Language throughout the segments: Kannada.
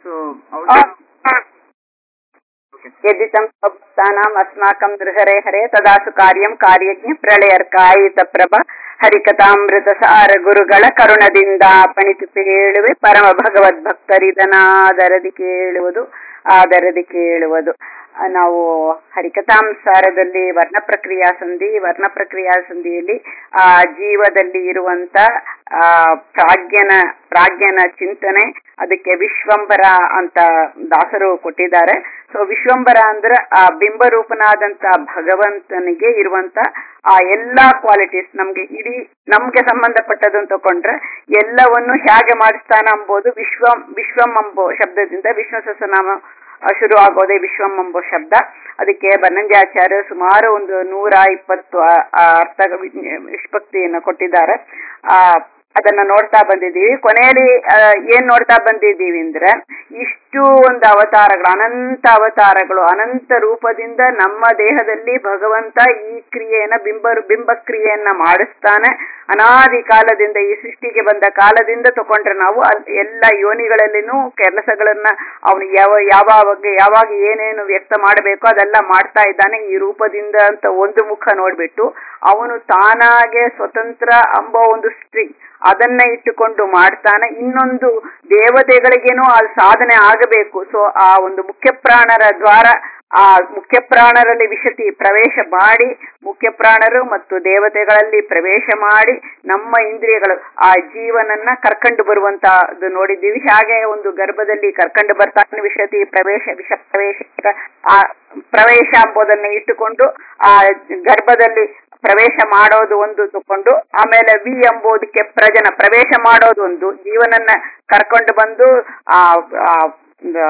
ಸೊ ಅವ್ರು यदितं भक्तानाम् अस्माकं नृहरे हरे तदासु कार्यं ಕಾರ್ಯಜ್ಞ ಪ್ರಳಯರ್ಕಾಯಿತ ಪ್ರಭ ಹರಿಕಥಾಮೃತಸಾರ ಗುರುಗಳ ಕರುಣದಿಂದ ಪಣಿತು ಹೇಳುವೆ ಪರಮ ಭಗವದ್ ಭಕ್ತರಿದನಾದರದಿ ಕೇಳುವುದು ಆದರದಿ ಕೇಳುವುದು ಆ, ನಾವು ಹರಿಕಥಾಂಸಾರದಲ್ಲಿ ವರ್ಣ ಪ್ರಕ್ರಿಯಾ ಸಂಧಿ ವರ್ಣ ಪ್ರಕ್ರಿಯಾ ಸಂಧಿಯಲ್ಲಿ ಆ ಜೀವದಲ್ಲಿ ಇರುವಂತ ಆ ಪ್ರಾಜ್ಞನ ಪ್ರಾಜ್ಞನ ಚಿಂತನೆ ಅದಕ್ಕೆ ವಿಶ್ವಂಬರ ಅಂತ ದಾಸರು ಕೊಟ್ಟಿದ್ದಾರೆ ಸೊ ವಿಶ್ವಂಬರ ಅಂದ್ರೆ ಆ ಬಿಂಬರೂಪನಾದಂತ ಭಗವಂತನಿಗೆ ಇರುವಂತ ಆ ಎಲ್ಲಾ ಕ್ವಾಲಿಟೀಸ್ ನಮ್ಗೆ ಇಡೀ ನಮ್ಗೆ ಸಂಬಂಧಪಟ್ಟದ್ದು ಅಂತ ತಕೊಂಡ್ರೆ ಎಲ್ಲವನ್ನು ಹೇಗೆ ಮಾಡಿಸ್ತಾನ ಎಂಬುದು ವಿಶ್ವಂ ವಿಶ್ವಂ ಎಂಬೋ ಶಬ್ದದಿಂದ ವಿಷ್ಣು ಸಹಸ್ರನಾಮ ಆ, ಶುರು ಆಗೋದೇ ವಿಶ್ವಂ ಎಂಬೋ ಶಬ್ದ ಅದಕ್ಕೆ ಬನ್ನಂಜಾಚಾರ್ಯ ಸುಮಾರು ಒಂದು ನೂರ ಇಪ್ಪತ್ತು ಆ- ಆ ಅರ್ಥ ನಿಷ್ಪಕ್ತಿಯನ್ನು ಕೊಟ್ಟಿದ್ದಾರೆ ಆ ಅದನ್ನ ನೋಡ್ತಾ ಬಂದಿದ್ದೀವಿ ಕೊನೆಯಲ್ಲಿ ಆ, ಏನ್ ನೋಡ್ತಾ ಬಂದಿದ್ದೀವಿ ಅಂದ್ರೆ ಇಷ್ಟು ಒಂದು ಅವತಾರಗಳು ಅನಂತ ಅವತಾರಗಳು ಅನಂತ ರೂಪದಿಂದ ನಮ್ಮ ದೇಹದಲ್ಲಿ ಭಗವಂತ ಈ ಕ್ರಿಯೆಯನ್ನ ಬಿಂಬ ಬಿಂಬ ಕ್ರಿಯೆಯನ್ನ ಮಾಡಿಸ್ತಾನೆ ಅನಾದಿ ಕಾಲದಿಂದ ಈ ಸೃಷ್ಟಿಗೆ ಬಂದ ಕಾಲದಿಂದ ತಕೊಂಡ್ರೆ ನಾವು ಅಲ್- ಎಲ್ಲ ಯೋನಿಗಳಲ್ಲಿನೂ ಕೆಲಸಗಳನ್ನ ಅವನು ಯಾವ ಯಾವಾಗ ಯಾವಾಗ ಏನೇನು ವ್ಯಕ್ತ ಮಾಡಬೇಕೋ ಅದೆಲ್ಲ ಮಾಡ್ತಾ ಇದ್ದಾನೆ ಈ ರೂಪದಿಂದ ಅಂತ ಒಂದು ಮುಖ ನೋಡ್ಬಿಟ್ಟು ಅವನು ತಾನಾಗೆ ಸ್ವತಂತ್ರ ಎಂಬ ಒಂದು ಸ್ಟ್ರಿಂಗ್ ಅದನ್ನ ಇಟ್ಟುಕೊಂಡು ಮಾಡ್ತಾನೆ ಇನ್ನೊಂದು ದೇವತೆಗಳಿಗೇನೋ ಅದು ಸಾಧನೆ ಆಗಬೇಕು ಸೊ ಆ ಒಂದು ಮುಖ್ಯ ಪ್ರಾಣರ ದ್ವಾರ ಆ ಮುಖ್ಯ ಪ್ರಾಣರಲ್ಲಿ ವಿಶತಿ ಪ್ರವೇಶ ಮಾಡಿ ಮುಖ್ಯ ಪ್ರಾಣರು ಮತ್ತು ದೇವತೆಗಳಲ್ಲಿ ಪ್ರವೇಶ ಮಾಡಿ ನಮ್ಮ ಇಂದ್ರಿಯಗಳು ಆ ಜೀವನನ್ನ ಕರ್ಕೊಂಡು ಬರುವಂತದ್ದು ನೋಡಿದ್ದೀವಿ ಹಾಗೆ ಒಂದು ಗರ್ಭದಲ್ಲಿ ಕರ್ಕೊಂಡು ಬರ್ತಾನೆ ವಿಶತಿ ಪ್ರವೇಶ ವಿಷ ಪ್ರವೇಶ ಆ ಪ್ರವೇಶ ಎಂಬುದನ್ನು ಇಟ್ಟುಕೊಂಡು ಆ ಗರ್ಭದಲ್ಲಿ ಪ್ರವೇಶ ಮಾಡೋದು ಒಂದು ತಕೊಂಡು ಆಮೇಲೆ ವಿ ಎಂಬುದಕ್ಕೆ ಪ್ರಜನ ಪ್ರವೇಶ ಮಾಡೋದು ಒಂದು ಜೀವನನ್ನ ಕರ್ಕೊಂಡು ಬಂದು ಆ ಆ, ಆ,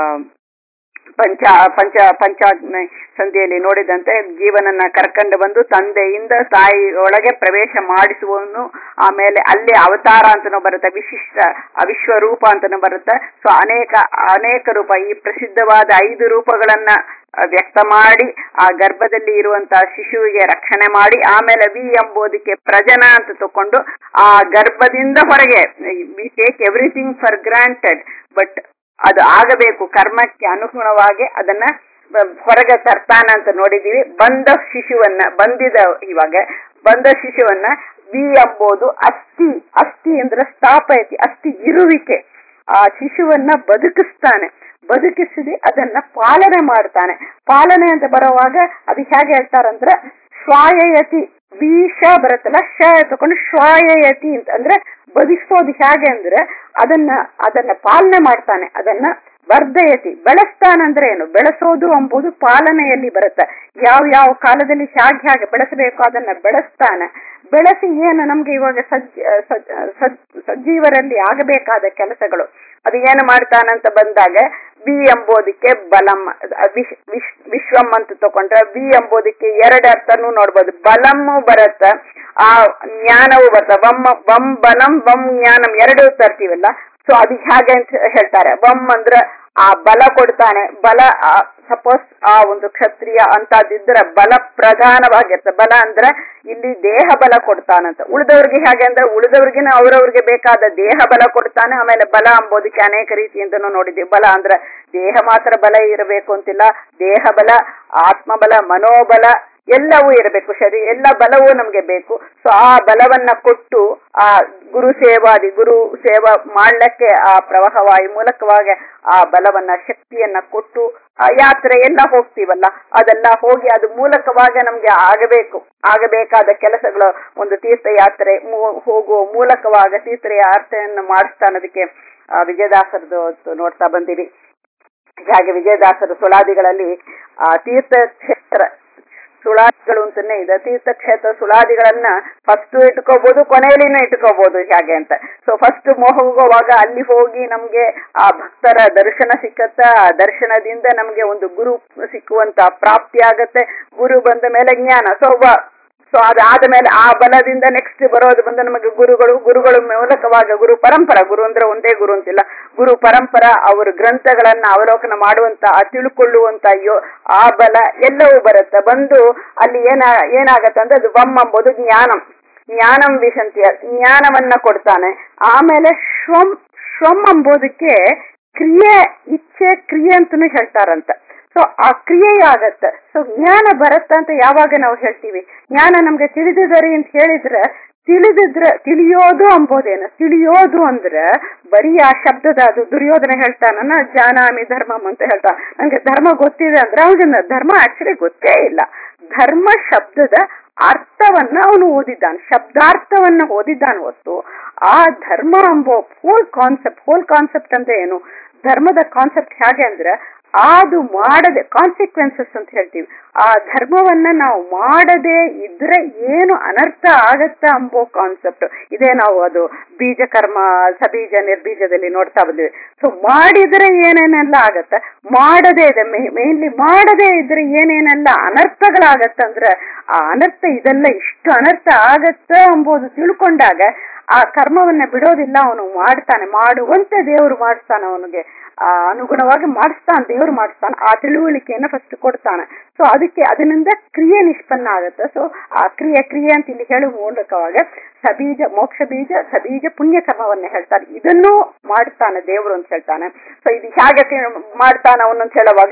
ಪಂಚ ಪಂಚ ಪಂಚಾಗ್ನಿ ಸಂಧಿಯಲ್ಲಿ ನೋಡಿದಂತೆ ಜೀವನನ್ನ ಕರ್ಕೊಂಡು ಬಂದು ತಂದೆಯಿಂದ ತಾಯಿ ಒಳಗೆ ಪ್ರವೇಶ ಮಾಡಿಸುವವನು ಆಮೇಲೆ ಅಲ್ಲಿ ಅವತಾರ ಅಂತನೂ ಬರುತ್ತೆ ವಿಶಿಷ್ಟ ಅವಿಶ್ವ ರೂಪ ಅಂತನೂ ಬರುತ್ತೆ ಸೊ ಅನೇಕ ಅನೇಕ ರೂಪ ಈ ಪ್ರಸಿದ್ಧವಾದ ಐದು ರೂಪಗಳನ್ನ ಆ, ವ್ಯಕ್ತ ಮಾಡಿ ಆ ಗರ್ಭದಲ್ಲಿ ಇರುವಂತಹ ಶಿಶುವಿಗೆ ರಕ್ಷಣೆ ಮಾಡಿ ಆಮೇಲೆ ವಿ ಎಂಬುದಕ್ಕೆ ಪ್ರಜನ ಅಂತ ತಕೊಂಡು ಆ ಗರ್ಭದಿಂದ ಹೊರಗೆ we take everything for granted but ಅದು ಆಗಬೇಕು ಕರ್ಮಕ್ಕೆ ಅನುಗುಣವಾಗಿ ಅದನ್ನ ಬ- ಹೊರಗೆ ತರ್ತಾನ ಅಂತ ನೋಡಿದೀವಿ ಬಂದ ಶಿಶುವನ್ನ ಬಂದಿದ ಇವಾಗ ಬಂದ ಶಿಶುವನ್ನ ವಿ ಎಂಬುದು ಅಸ್ಥಿ ಅಸ್ಥಿ ಅಂದ್ರೆ ಸ್ಥಾಪಯತಿ ಅಸ್ಥಿ ಇರುವಿಕೆ ಆ ಶಿಶುವನ್ನ ಬದುಕಿಸ್ತಾನೆ ಬದುಕಿಸಿದಿ ಅದನ್ನ ಪಾಲನೆ ಮಾಡ್ತಾನೆ ಪಾಲನೆ ಅಂತ ಬರುವಾಗ ಅದು ಹೇಗೆ ಹೇಳ್ತಾರಂದ್ರೆ ಶ್ವಾಯಯತಿ ವಿಷ ಬರುತ್ತಲ್ಲ ಶ ತಕೊಂಡು ಶ್ವಾಯಯತಿ ಅಂತ ಅಂದ್ರೆ ಬದುಕಿಸೋದು ಹೇಗೆ ಅಂದ್ರೆ ಅದನ್ನ ಅದನ್ನ ಪಾಲನೆ ಮಾಡ್ತಾನೆ ಅದನ್ನ ವರ್ಧಯತಿ ಬೆಳೆಸ್ತಾನಂದ್ರೆ ಏನು ಬೆಳೆಸೋದು ಎಂಬುದು ಪಾಲನೆಯಲ್ಲಿ ಬರುತ್ತೆ ಯಾವ ಯಾವ ಕಾಲದಲ್ಲಿ ಹೇಗೆ ಹೇಗೆ ಬೆಳೆಸಬೇಕು ಅದನ್ನ ಬೆಳೆಸ್ತಾನೆ ಬೆಳೆಸಿ ಏನು ನಮ್ಗೆ ಇವಾಗ ಸಜ್ಜ ಸಜ್- ಸಜ್- ಸಜ್ಜೀವರಲ್ಲಿ ಆಗಬೇಕಾದ ಕೆಲಸಗಳು ಅದು ಏನು ಮಾಡ್ತಾನಂತ ಬಂದಾಗ ವಿ ಎಂಬುದಕ್ಕೆ ಬಲಂ ಅದ್ ವಿಶ್- ವಿಶ್- ವಿಶ್ವಂ ಅಂತ ತಕೊಂಡ್ರೆ ವಿ ಎಂಬುದಕ್ಕೆ ಎರಡು ಅರ್ಥನೂ ನೋಡ್ಬೋದು ಬಲಮ್ಮು ಬರುತ್ತೆ ಆ ಜ್ಞಾನವು ಬರುತ್ತೆ ವಮ್ ವಂ ಬಲಂ ವಂ ಜ್ಞಾನಂ ಎರಡು ತರ್ತೀವಲ್ಲ ಸೊ ಅದು ಹೇಗೆ ಅಂತ ಹೇಳ್ತಾರೆ ವಂ ಅಂದ್ರೆ ಆ ಬಲ ಕೊಡ್ತಾನೆ ಬಲ ಸಪೋಸ್ ಆ ಒಂದು ಕ್ಷತ್ರಿಯ ಅಂತದಿದ್ರೆ ಬಲ ಪ್ರಧಾನವಾಗಿರುತ್ತೆ ಬಲ ಅಂದ್ರೆ ಇಲ್ಲಿ ದೇಹ ಬಲ ಕೊಡ್ತಾನಂತ ಉಳಿದವ್ರಿಗೆ ಹೇಗೆ ಅಂದ್ರೆ ಉಳಿದವ್ರಿಗಿನ ಅವ್ರವ್ರಿಗೆ ಬೇಕಾದ ದೇಹ ಬಲ ಕೊಡ್ತಾನೆ ಆಮೇಲೆ ಬಲ ಅಂಬೋದಕ್ಕೆ ಅನೇಕ ರೀತಿಯಿಂದನೂ ನೋಡಿದ್ದೀವಿ ಬಲ ಅಂದ್ರೆ ದೇಹ ಮಾತ್ರ ಬಲ ಇರಬೇಕು ಅಂತಿಲ್ಲ ದೇಹ ಬಲ ಆತ್ಮಬಲ ಮನೋಬಲ ಎಲ್ಲವೂ ಇರಬೇಕು ಶರೀರ ಎಲ್ಲ ಬಲವೂ ನಮ್ಗೆ ಬೇಕು ಸೊ ಆ ಬಲವನ್ನ ಕೊಟ್ಟು ಆ ಗುರು ಸೇವಾದಿ ಗುರು ಸೇವಾ ಮಾಡ್ಲಿಕ್ಕೆ ಆ ಪ್ರವಾಹವಾಯು ಮೂಲಕವಾಗಿ ಆ ಬಲವನ್ನ ಶಕ್ತಿಯನ್ನ ಕೊಟ್ಟು ಆ ಯಾತ್ರೆ ಎಲ್ಲ ಹೋಗ್ತೀವಲ್ಲ ಅದೆಲ್ಲ ಹೋಗಿ ಅದು ಮೂಲಕವಾಗಿ ನಮ್ಗೆ ಆಗಬೇಕು ಆಗಬೇಕಾದ ಕೆಲಸಗಳು ಒಂದು ತೀರ್ಥಯಾತ್ರೆ ಮೂ- ಹೋಗುವ ಮೂಲಕವಾಗ ತೀರ್ಥಯಾತ್ರೆಯನ್ನು ಮಾಡಿಸ್ತಾನೋದಕ್ಕೆ ಆ ವಿಜಯದಾಸರದು ನೋಡ್ತಾ ಬಂದಿರಿ ಹಾಗೆ ವಿಜಯದಾಸರ ಸುಳಾದಿಗಳಲ್ಲಿ ಆ ತೀರ್ಥಕ್ಷೇತ್ರ ಸುಳಾದಿಗಳು ಅಂತಾನೆ ಇದೆ ತೀರ್ಥಕ್ಷೇತ್ರ ಸುಳಾದಿಗಳನ್ನ ಫಸ್ಟ್ ಇಟ್ಕೋಬಹುದು ಕೊನೆಯಲ್ಲಿನೂ ಇಟ್ಕೋಬಹುದು ಹೇಗೆ ಅಂತ ಸೊ ಫಸ್ಟ್ ಹೋಗುವಾಗ ಅಲ್ಲಿ ಹೋಗಿ ನಮ್ಗೆ ಆ ಭಕ್ತರ ದರ್ಶನ ಸಿಕ್ಕತ್ತ ಆ ದರ್ಶನದಿಂದ ನಮ್ಗೆ ಒಂದು ಗುರು ಸಿಕ್ಕುವಂತ ಪ್ರಾಪ್ತಿ ಆಗತ್ತೆ ಗುರು ಬಂದ ಮೇಲೆ ಜ್ಞಾನ ಸೊ ಸೊ ಅದಾದ ಮೇಲೆ ಆ ಬಲದಿಂದ ನೆಕ್ಸ್ಟ್ ಬರೋದು ಬಂದ ನಮಗೆ ಗುರುಗಳು ಗುರುಗಳು ಮೂಲಕವಾಗ ಗುರು ಪರಂಪರ ಗುರು ಅಂದ್ರೆ ಒಂದೇ ಗುರು ಅಂತಿಲ್ಲ ಗುರು ಪರಂಪರ ಅವರ ಗ್ರಂಥಗಳನ್ನ ಅವಲೋಕನ ಮಾಡುವಂತ ಆ ತಿಳ್ಕೊಳ್ಳುವಂತ ಯೋ ಆ ಬಲ ಎಲ್ಲವೂ ಬರುತ್ತೆ ಬಂದು ಅಲ್ಲಿ ಏನ ಏನಾಗತ್ತೆ ಅಂದ್ರೆ ಅದು ವಮ್ ಎಂಬುದು ಜ್ಞಾನಂ ಜ್ಞಾನಂ ವಿಶಂತಿಯ ಜ್ಞಾನವನ್ನ ಕೊಡ್ತಾನೆ ಆಮೇಲೆ ಶ್ವಂ ಶ್ವಂ ಎಂಬುದಕ್ಕೆ ಕ್ರಿಯೆ ಇಚ್ಛೆ ಕ್ರಿಯೆ ಅಂತಾನು ಹೇಳ್ತಾರಂತ ಸೊ ಆ ಕ್ರಿಯೆ ಆಗತ್ತೆ ಸೊ ಜ್ಞಾನ ಬರತ್ತ ಅಂತ ಯಾವಾಗ ನಾವು ಹೇಳ್ತೀವಿ ಜ್ಞಾನ ನಮ್ಗೆ ತಿಳಿದಿದ್ದಾರೆ ಅಂತ ಹೇಳಿದ್ರೆ ತಿಳಿದಿದ್ರೆ ತಿಳಿಯೋದು ಅಂಬೋದೇನು ತಿಳಿಯೋದು ಅಂದ್ರೆ ಬರೀ ಆ ಶಬ್ದದ ಅದು ದುರ್ಯೋಧನ ಹೇಳ್ತಾನ ಜಾನಾಮಿ ಧರ್ಮಂ ಅಂತ ಹೇಳ್ತಾನ ನಂಗೆ ಧರ್ಮ ಗೊತ್ತಿದೆ ಅಂದ್ರೆ ಅವನಿಗೆ ಧರ್ಮ ಆಕ್ಚುಲಿ ಗೊತ್ತೇ ಇಲ್ಲ ಧರ್ಮ ಶಬ್ದದ ಅರ್ಥವನ್ನ ಅವನು ಓದಿದ್ದಾನೆ ಶಬ್ದಾರ್ಥವನ್ನ ಓದಿದ್ದಾನೆ ಹೊತ್ತು ಆ ಧರ್ಮ ಎಂಬೋ ಹೋಲ್ ಕಾನ್ಸೆಪ್ಟ್ ಹೋಲ್ ಕಾನ್ಸೆಪ್ಟ್ ಅಂತ ಏನು ಧರ್ಮದ ಕಾನ್ಸೆಪ್ಟ್ ಹೇಗೆ ಅಂದ್ರೆ ಅದು ಮಾಡದೆ ಕಾನ್ಸಿಕ್ವೆನ್ಸಸ್ ಅಂತ ಹೇಳ್ತೀವಿ ಆ ಧರ್ಮವನ್ನ ನಾವು ಮಾಡದೆ ಇದ್ರೆ ಏನು ಅನರ್ಥ ಆಗತ್ತ ಅಂಬೋ ಕಾನ್ಸೆಪ್ಟ್ ಇದೇ ನಾವು ಅದು ಬೀಜ ಕರ್ಮ ಸಬೀಜ ನಿರ್ಬೀಜದಲ್ಲಿ ನೋಡ್ತಾ ಬಂದಿವಿ ಸೊ ಮಾಡಿದ್ರೆ ಏನೇನೆಲ್ಲ ಆಗತ್ತ ಮಾಡದೇ ಇದೆ ಮೇನ್ಲಿ ಮಾಡದೇ ಇದ್ರೆ ಏನೇನೆಲ್ಲ ಅನರ್ಥಗಳಾಗತ್ತಂದ್ರೆ ಆ ಅನರ್ಥ ಇದೆಲ್ಲ ಇಷ್ಟು ಅನರ್ಥ ಆಗತ್ತ ಎಂಬುದು ತಿಳ್ಕೊಂಡಾಗ ಆ ಕರ್ಮವನ್ನ ಬಿಡೋದಿಲ್ಲ ಅವನು ಮಾಡ್ತಾನೆ ಮಾಡುವಂತೆ ದೇವರು ಮಾಡಿಸ್ತಾನೆ ಅವನಿಗೆ ಆ ಅನುಗುಣವಾಗಿ ಮಾಡಿಸ್ತಾನೆ ದೇವರು ಮಾಡಿಸ್ತಾನೆ ಆ ತಿಳುವಳಿಕೆಯನ್ನ ಫಸ್ಟ್ ಕೊಡ್ತಾನೆ ಸೊ ಅದಕ್ಕೆ ಅದರಿಂದ ಕ್ರಿಯೆ ನಿಷ್ಪನ್ನ ಆಗುತ್ತೆ ಸೊ ಆ ಕ್ರಿಯೆ ಕ್ರಿಯೆ ಅಂತ ಇಲ್ಲಿ ಹೇಳುವ ಮೂಲಕವಾಗ ಸಬೀಜ ಮೋಕ್ಷ ಬೀಜ ಸಬೀಜ ಪುಣ್ಯ ಕರ್ಮವನ್ನ ಹೇಳ್ತಾನೆ ಇದನ್ನು ಮಾಡ್ತಾನೆ ದೇವರು ಅಂತ ಹೇಳ್ತಾನೆ ಸೊ ಇದು ಹೇಗೆ ಮಾಡ್ತಾನ ಅವನಂತ ಹೇಳುವಾಗ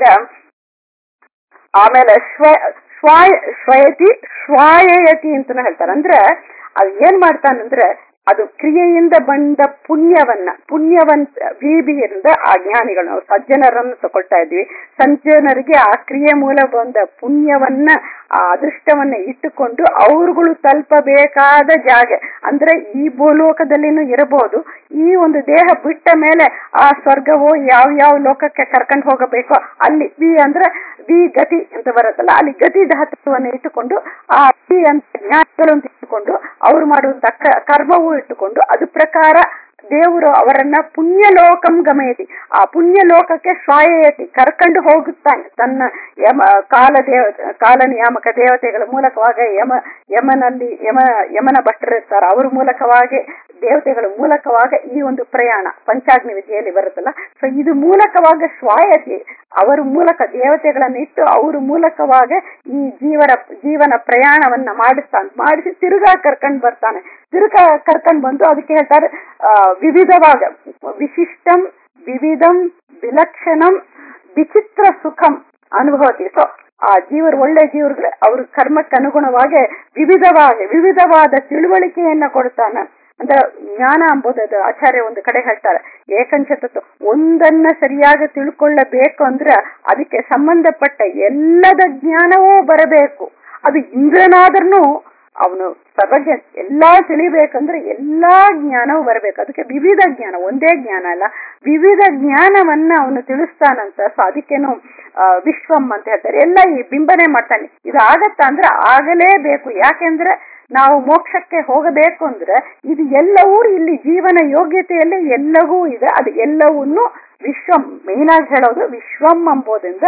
ಆಮೇಲೆ ಶ್ವ ಶ್ವಾಯ ಶ್ವಯತಿ ಶ್ವಾಯಯತಿ ಅಂತಾನು ಹೇಳ್ತಾರೆ ಅಂದ್ರೆ ಅದು ಏನ್ ಮಾಡ್ತಾನಂದ್ರೆ ಅದು ಕ್ರಿಯೆಯಿಂದ ಬಂದ ಪುಣ್ಯವನ್ನ ಪುಣ್ಯವಂತ ಬೀಬಿಯಿಂದ ಆ ಜ್ಞಾನಿಗಳು ನಾವು ಸಜ್ಜನರನ್ನು ತಗೊಳ್ತಾ ಇದ್ವಿ ಸಜ್ಜನರಿಗೆ ಆ ಕ್ರಿಯೆ ಮೂಲ ಬಂದ ಪುಣ್ಯವನ್ನ ಆ ಅದೃಷ್ಟವನ್ನ ಇಟ್ಟುಕೊಂಡು ಅವರುಗಳು ತಲುಪಬೇಕಾದ ಜಾಗ ಅಂದ್ರೆ ಈ ಭೂಲೋಕದಲ್ಲಿನೂ ಇರಬಹುದು ಈ ಒಂದು ದೇಹ ಬಿಟ್ಟ ಮೇಲೆ ಆ ಸ್ವರ್ಗವೋ ಯಾವ ಯಾವ ಲೋಕಕ್ಕೆ ಕರ್ಕೊಂಡು ಹೋಗಬೇಕೋ ಅಲ್ಲಿ ವಿ ಅಂದ್ರೆ ವಿ ಗತಿ ಅಂತ ಬರುತ್ತಲ್ಲ ಅಲ್ಲಿ ಗತಿ ಧಾತುವನ್ನು ಇಟ್ಟುಕೊಂಡು ಆ ವಿ ಅಂತ ಜ್ಞಾನಿಗಳು ಅಂತ ಇಟ್ಟುಕೊಂಡು ಅವ್ರು ಮಾಡುವಂತ ಕರ್ಮವೂ ಇಟ್ಟುಕೊಂಡು ಅದು ಪ್ರಕಾರ ದೇವರು ಅವರನ್ನ ಪುಣ್ಯಲೋಕಂ ಗಮಯತಿ ಆ ಪುಣ್ಯಲೋಕಕ್ಕೆ ಸ್ವಾಯಯತಿ ಕರ್ಕೊಂಡು ಹೋಗುತ್ತಾನೆ ತನ್ನ ಯಮ ಕಾಲ ದೇವ ಕಾಲ ನಿಯಾಮಕ ದೇವತೆಗಳ ಮೂಲಕವಾಗಿ ಯಮ ಯಮನಲ್ಲಿ ಯಮ ಯಮನ ಭಟ್ಟರಿರ್ತಾರ ಅವ್ರ ಮೂಲಕವಾಗಿ ದೇವತೆಗಳ ಮೂಲಕವಾಗಿ ಈ ಒಂದು ಪ್ರಯಾಣ ಪಂಚಾಗ್ನಿ ವಿದ್ಯೆಯಲ್ಲಿ ಬರುತ್ತಲ್ಲ ಸೊ ಇದು ಮೂಲಕವಾಗ ಸ್ವಾಯತಿ ಅವರ ಮೂಲಕ ದೇವತೆಗಳನ್ನ ಇಟ್ಟು ಅವ್ರ ಮೂಲಕವಾಗಿ ಈ ಜೀವನ ಜೀವನ ಪ್ರಯಾಣವನ್ನ ಮಾಡಿಸ್ತಾನೆ ಮಾಡಿಸಿ ತಿರುಗಾ ಕರ್ಕೊಂಡ್ ಬರ್ತಾನೆ ತಿರುಗಾ ಕರ್ಕೊಂಡ್ ಬಂದು ಅದಕ್ಕೆ ಹೇಳ್ತಾರೆ ವಿವಿಧವಾಗ ವಿಶಿಷ್ಟಂ ವಿವಿಧಂ ವಿಲಕ್ಷಣಂ ವಿಚಿತ್ರ ಸುಖಂ ಅನುಭವತಿ ಸೊ ಆ ಜೀವರು ಒಳ್ಳೆ ಜೀವರುಗಳು ಅವ್ರ ಕರ್ಮಕ್ಕೆ ಅನುಗುಣವಾಗಿ ವಿವಿಧವಾಗಿ ವಿವಿಧವಾದ ತಿಳುವಳಿಕೆಯನ್ನ ಕೊಡ್ತಾನೆ ಅಂದ್ರೆ ಜ್ಞಾನ ಎಂಬುದು ಆಚಾರ್ಯ ಒಂದು ಕಡೆ ಹೇಳ್ತಾರೆ ಏಕಂಚತತ್ವ ಒಂದನ್ನ ಸರಿಯಾಗಿ ತಿಳ್ಕೊಳ್ಳಬೇಕು ಅಂದ್ರೆ ಅದಕ್ಕೆ ಸಂಬಂಧಪಟ್ಟ ಎಲ್ಲದ ಜ್ಞಾನವೂ ಬರಬೇಕು ಅದು ಇಂದ್ರನಾದ್ರೂ ಅವನು ಸರ್ವಜ್ಞ ಎಲ್ಲಾ ತಿಳಿಬೇಕಂದ್ರೆ ಎಲ್ಲಾ ಜ್ಞಾನವೂ ಬರಬೇಕು ಅದಕ್ಕೆ ವಿವಿಧ ಜ್ಞಾನ ಒಂದೇ ಜ್ಞಾನ ಅಲ್ಲ ವಿವಿಧ ಜ್ಞಾನವನ್ನ ಅವನು ತಿಳಿಸ್ತಾನಂತ ಸೊ ಅದಕ್ಕೇನು ವಿಶ್ವಂ ಅಂತ ಹೇಳ್ತಾರೆ ಎಲ್ಲ ಈ ಬಿಂಬನೆ ಮಾಡ್ತಾನೆ ಇದು ಆಗತ್ತ ಅಂದ್ರೆ ಆಗಲೇಬೇಕು ಯಾಕೆಂದ್ರೆ ನಾವು ಮೋಕ್ಷಕ್ಕೆ ಹೋಗಬೇಕು ಅಂದ್ರೆ ಇದು ಎಲ್ಲವೂ ಇಲ್ಲಿ ಜೀವನ ಯೋಗ್ಯತೆಯಲ್ಲಿ ಎಲ್ಲವೂ ಇದೆ ಅದು ಎಲ್ಲವನ್ನೂ ವಿಶ್ವಂ ಮೇನ್ ಆಗಿ ಹೇಳೋದು ವಿಶ್ವಂ ಎಂಬುದರಿಂದ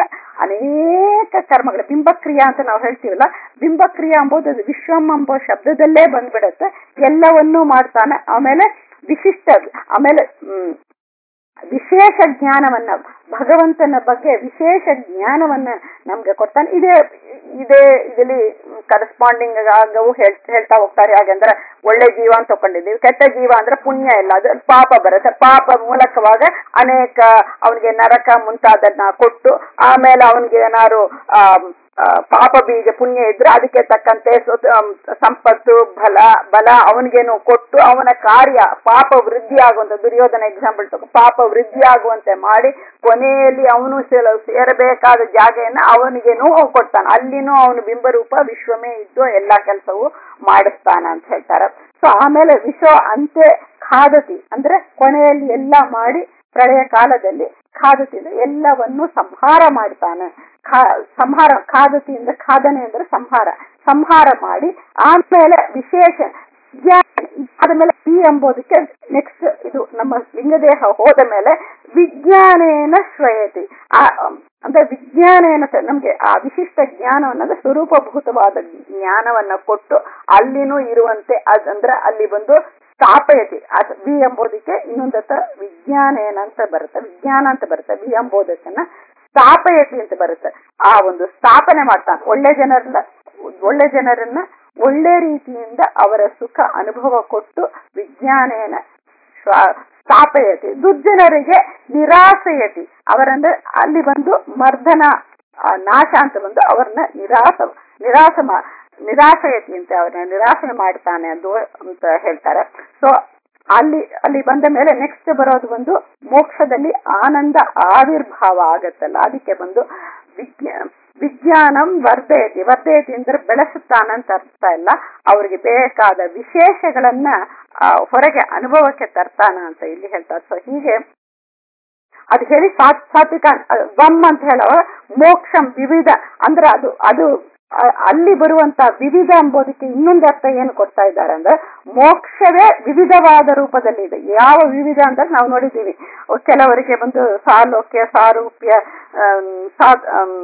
ಅನೇಕ ಕರ್ಮಗಳು ಬಿಂಬಕ್ರಿಯಾ ಅಂತ ನಾವು ಹೇಳ್ತೀವಲ್ಲ ಬಿಂಬಕ್ರಿಯಾ ಎಂಬುದು ಅದು ವಿಶ್ವಂ ಎಂಬ ಶಬ್ದದಲ್ಲೇ ಬಂದ್ಬಿಡುತ್ತೆ ಎಲ್ಲವನ್ನೂ ಮಾಡ್ತಾನೆ ಆಮೇಲೆ ವಿಶಿಷ್ಟ ಆಮೇಲೆ ಹ್ಮ್ ವಿಶೇಷ ಜ್ಞಾನವನ್ನ ಭಗವಂತನ ಬಗ್ಗೆ ವಿಶೇಷ ಜ್ಞಾನವನ್ನ ನಮ್ಗೆ ಕೊಡ್ತಾನೆ ಇದೇ ಇದೇ ಇದರಲ್ಲಿ ಕರೆಸ್ಪಾಂಡಿಂಗ್ ಆಗವು ಹೇಳ್ತಾ ಹೋಗ್ತಾರೆ ಹಾಗಂದ್ರೆ ಒಳ್ಳೆ ಜೀವ ಅಂತ ತಕೊಂಡಿದ್ದೀವಿ ಕೆಟ್ಟ ಜೀವ ಅಂದ್ರೆ ಪುಣ್ಯ ಇಲ್ಲ ಅದು ಪಾಪ ಬರುತ್ತೆ ಪಾಪ ಮೂಲಕವಾಗ ಅನೇಕ ಅವನಿಗೆ ನರಕ ಮುಂತಾದನ್ನ ಕೊಟ್ಟು ಆಮೇಲೆ ಅವನಿಗೆ ಏನಾದ್ರು ಆ ಪಾಪ ಬೀಜ ಪುಣ್ಯ ಇದ್ರೆ ಅದಕ್ಕೆ ತಕ್ಕಂತೆ ಸಂಪತ್ತು ಬಲ ಬಲ ಅವನಿಗೇನು ಕೊಟ್ಟು ಅವನ ಕಾರ್ಯ ಪಾಪ ವೃದ್ಧಿ ಆಗುವಂತ ದುರ್ಯೋಧನ ಎಕ್ಸಾಂಪಲ್ ತಗೋ ಪಾಪ ವೃದ್ಧಿ ಆಗುವಂತೆ ಮಾಡಿ ಕೊನೆಯಲ್ಲಿ ಅವನು ಸೇರಬೇಕಾದ ಜಾಗೆಯನ್ನ ಅವನಿಗೇನು ಕೊಡ್ತಾನೆ ಅಲ್ಲಿನೂ ಅವನು ಬಿಂಬರೂಪ ವಿಶ್ವಮೇ ಇದ್ದು ಎಲ್ಲಾ ಕೆಲಸವೂ ಮಾಡಿಸ್ತಾನ ಅಂತ ಹೇಳ್ತಾರೆ ಸೊ ಆಮೇಲೆ ವಿಶ್ವ ಅಂತೆ ಖಾದತಿ ಅಂದ್ರೆ ಕೊನೆಯಲ್ಲಿ ಎಲ್ಲಾ ಮಾಡಿ ಪ್ರಳಯ ಕಾಲದಲ್ಲಿ ಖಾದತಿಯಿಂದ ಎಲ್ಲವನ್ನು ಸಂಹಾರ ಮಾಡ್ತಾನೆ ಸಂಹಾರ ಖಾದತಿಯಿಂದ ಖಾದನೆ ಅಂದ್ರೆ ಸಂಹಾರ ಸಂಹಾರ ಮಾಡಿ ಆಮೇಲೆ ವಿಶೇಷ ಆದ್ಮೇಲೆ ಈ ಎಂಬುದಕ್ಕೆ ನೆಕ್ಸ್ಟ್ ಇದು ನಮ್ಮ ಲಿಂಗದೇಹ ಹೋದ ಮೇಲೆ ವಿಜ್ಞಾನೇನ ಶ್ರಯತಿ ಆ ಅಂದ್ರೆ ವಿಜ್ಞಾನೇನ ನಮ್ಗೆ ಆ ವಿಶಿಷ್ಟ ಜ್ಞಾನವನ್ನ ಸ್ವರೂಪಭೂತವಾದ ಜ್ಞಾನವನ್ನ ಕೊಟ್ಟು ಅಲ್ಲಿನೂ ಇರುವಂತೆ ಅದಂದ್ರೆ ಅಲ್ಲಿ ಬಂದು ಸ್ಥಾಪಯತಿ ಬಿ ಎಂಬುದಕ್ಕೆ ಇನ್ನೊಂದತ್ತ ವಿಜ್ಞಾನೇನ ಅಂತ ಬರುತ್ತೆ ವಿಜ್ಞಾನ ಅಂತ ಬರುತ್ತೆ ಬಿ ಎಂಬುದಕ್ಕನ್ನ ಸ್ಥಾಪಯತಿ ಅಂತ ಬರುತ್ತೆ ಆ ಒಂದು ಸ್ಥಾಪನೆ ಮಾಡ್ತಾನೆ ಒಳ್ಳೆ ಜನರನ್ನ ಒಳ್ಳೆ ಜನರನ್ನ ಒಳ್ಳೆ ರೀತಿಯಿಂದ ಅವರ ಸುಖ ಅನುಭವ ಕೊಟ್ಟು ವಿಜ್ಞಾನೇನ ಸ್ವ- ಸ್ಥಾಪಯತಿ ದುರ್ಜನರಿಗೆ ನಿರಾಸೆಯತಿ ಅವರಂದ್ರೆ ಅಲ್ಲಿ ಬಂದು ಮರ್ದನ ಆ, ನಾಶ ಅಂತ ಬಂದು ಅವ್ರನ್ನ ನಿರಾಸ ನಿರಾಸ ಮಾ- ನಿರಾಸೆಯತಿ ಅಂತ ಅವ್ರನ್ನ ನಿರಾಸನೆ ಮಾಡ್ತಾನೆ ಅದು ಅಂತ ಹೇಳ್ತಾರೆ ಸೊ ಅಲ್ಲಿ ಅಲ್ಲಿ ಬಂದ ಮೇಲೆ ನೆಕ್ಸ್ಟ್ ಬರೋದು ಒಂದು ಮೋಕ್ಷದಲ್ಲಿ ಆನಂದ ಆವಿರ್ಭಾವ ಆಗತ್ತಲ್ಲ ಅದಕ್ಕೆ ಬಂದು ವಿಜ್ಞಾ ವಿಜ್ಞಾನಂ ವರ್ಧಯತಿ ವರ್ಧಯತಿ ಅಂದ್ರೆ ಬೆಳೆಸುತ್ತಾನಂತ ಅರ್ಥ ಇಲ್ಲ ಅವ್ರಿಗೆ ಬೇಕಾದ ವಿಶೇಷಗಳನ್ನ ಆ, ಹೊರಗೆ ಅನುಭವಕ್ಕೆ ತರ್ತಾನ ಅಂತ ಇಲ್ಲಿ ಹೇಳ್ತಾರೆ ಸೊ ಹೀಗೆ ಅದು ಹೇಳಿ ಸಾತ್ ಸಾತ್ವಿಕ ವಮ್ ಅಂತ ಹೇಳೋ ಮೋಕ್ಷಂ ವಿವಿಧ ಅಂದ್ರೆ ಅದು ಅದು ಅ- ಅಲ್ಲಿ ಬರುವಂತ ವಿವಿಧ ಎಂಬುದಕ್ಕೆ ಇನ್ನೊಂದು ಅರ್ಥ ಏನು ಕೊಡ್ತಾ ಇದ್ದಾರೆ ಅಂದ್ರೆ ಮೋಕ್ಷವೇ ವಿವಿಧವಾದ ರೂಪದಲ್ಲಿ ಇದೆ ಯಾವ ವಿವಿಧ ಅಂದ್ರೆ ನಾವು ನೋಡಿದ್ದೀವಿ ಕೆಲವರಿಗೆ ಬಂದು ಸಾಲೋಕ್ಯ ಸಾರೂಪ್ಯ ಆಮ್, ಸಾ- ಆಮ್,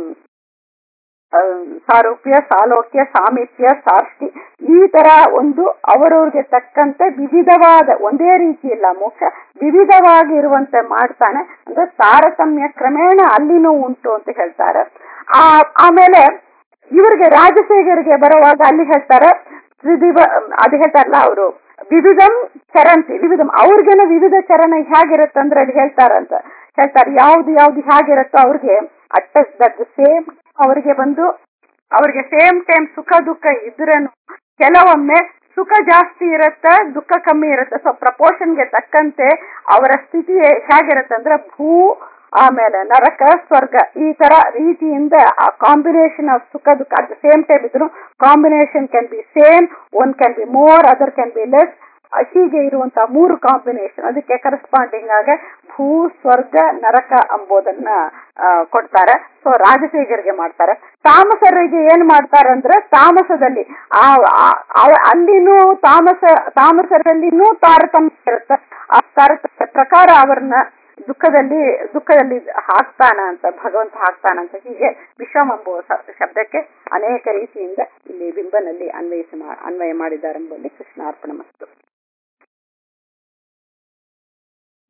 ಆಮ್, ಸಾರೂಪ್ಯ ಸಾಲೋಕ್ಯ ಸಾಮೀಪ್ಯ ಸಾರ್ಷ್ಟಿ ಈ ತರ ಒಂದು ಅವರವ್ರಿಗೆ ತಕ್ಕಂತೆ ವಿವಿಧವಾದ ಒಂದೇ ರೀತಿ ಇಲ್ಲ ಮೋಕ್ಷ ವಿವಿಧವಾಗಿ ಇರುವಂತೆ ಮಾಡ್ತಾನೆ ಅಂದ್ರೆ ತಾರತಮ್ಯ ಕ್ರಮೇಣ ಅಲ್ಲಿನೂ ಉಂಟು ಅಂತ ಹೇಳ್ತಾರೆ ಆ ಆಮೇಲೆ ಇವರಿಗೆ ರಾಜಶೇಖರಿಗೆ ಬರುವಾಗ ಅಲ್ಲಿ ಹೇಳ್ತಾರೆ ತ್ರಿದಿವ ಅದು ಹೇಳ್ತಾರಲ್ಲ ಅವರು ವಿವಿಧಂ ಚರಂತಿ ವಿವಿಧಂ ಅವ್ರಿಗೇನೋ ವಿವಿಧ ಚರಣ ಹೇಗಿರುತ್ತೆ ಅಂದ್ರೆ ಅಲ್ಲಿ ಹೇಳ್ತಾರಂತ ಹೇಳ್ತಾರೆ ಯಾವ್ದು ಯಾವ್ದು ಹೇಗಿರುತ್ತೋ ಅವ್ರಿಗೆ ಅಟ್ಟ ದಟ್ ಸೇಮ್ ಅವರಿಗೆ ಬಂದು ಅವ್ರಿಗೆ ಸೇಮ್ ಟೈಮ್ ಸುಖ ದುಃಖ ಇದ್ರೇನು ಕೆಲವೊಮ್ಮೆ ಸುಖ ಜಾಸ್ತಿ ಇರುತ್ತೆ ದುಃಖ ಕಮ್ಮಿ ಇರುತ್ತೆ ಸೊ ಪ್ರಪೋರ್ಷನ್ಗೆ ತಕ್ಕಂತೆ ಅವರ ಸ್ಥಿತಿ ಹೇಗಿರುತ್ತೆ ಅಂದ್ರೆ ಭೂ ಆಮೇಲೆ ನರಕ ಸ್ವರ್ಗ ಈ ತರ ರೀತಿಯಿಂದ ಆ ಕಾಂಬಿನೇಷನ್ ಆಫ್ ಸುಖ ದುಃಖ ಅಟ್ ದ ಸೇಮ್ ಟೈಮ್ ಇದ್ರು combination can be same one can be more other can be less ಹೀಗೆ ಇರುವಂತಹ ಮೂರು ಕಾಂಬಿನೇಷನ್ ಅದಕ್ಕೆ ಕರೆಸ್ಪಾಂಡಿಂಗ್ ಆಗಿ ಭೂ ಸ್ವರ್ಗ ನರಕ ಎಂಬುದನ್ನ ಆ, ಕೊಡ್ತಾರೆ ಸೊ ರಾಜಸೇಗರಿಗೆ ಮಾಡ್ತಾರೆ ತಾಮಸರಿಗೆ ಏನ್ ಮಾಡ್ತಾರೆ ಅಂದ್ರೆ ತಾಮಸದಲ್ಲಿ ಆ ಆ- ಆ- ಅಲ್ಲಿನೂ ತಾಮಸ ತಾಮಸರಲ್ಲಿನೂ ತಾರತಮ್ಯ ಇರುತ್ತೆ ಆ ತಾರತಮ್ಯ ಪ್ರಕಾರ ಅವ್ರನ್ನ ದುಃಖದಲ್ಲಿ ದುಃಖದಲ್ಲಿ ಹಾಕ್ತಾನ ಅಂತ ಭಗವಂತ ಹಾಕ್ತಾನ ಅಂತ ಹೀಗೆ ವಿಶ್ವಂ ಎಂಬುವ ಸ- ಶಬ್ದಕ್ಕೆ ಅನೇಕ ರೀತಿಯಿಂದ ಇಲ್ಲಿ ಬಿಂಬನಲ್ಲಿ ಅನ್ವಯಿಸಿ ಮಾ- ಅನ್ವಯ ಮಾಡಿದ್ದಾರೆ ಎಂಬಲ್ಲಿ ಕೃಷ್ಣಾರ್ಪಣ ಮಸ್ತು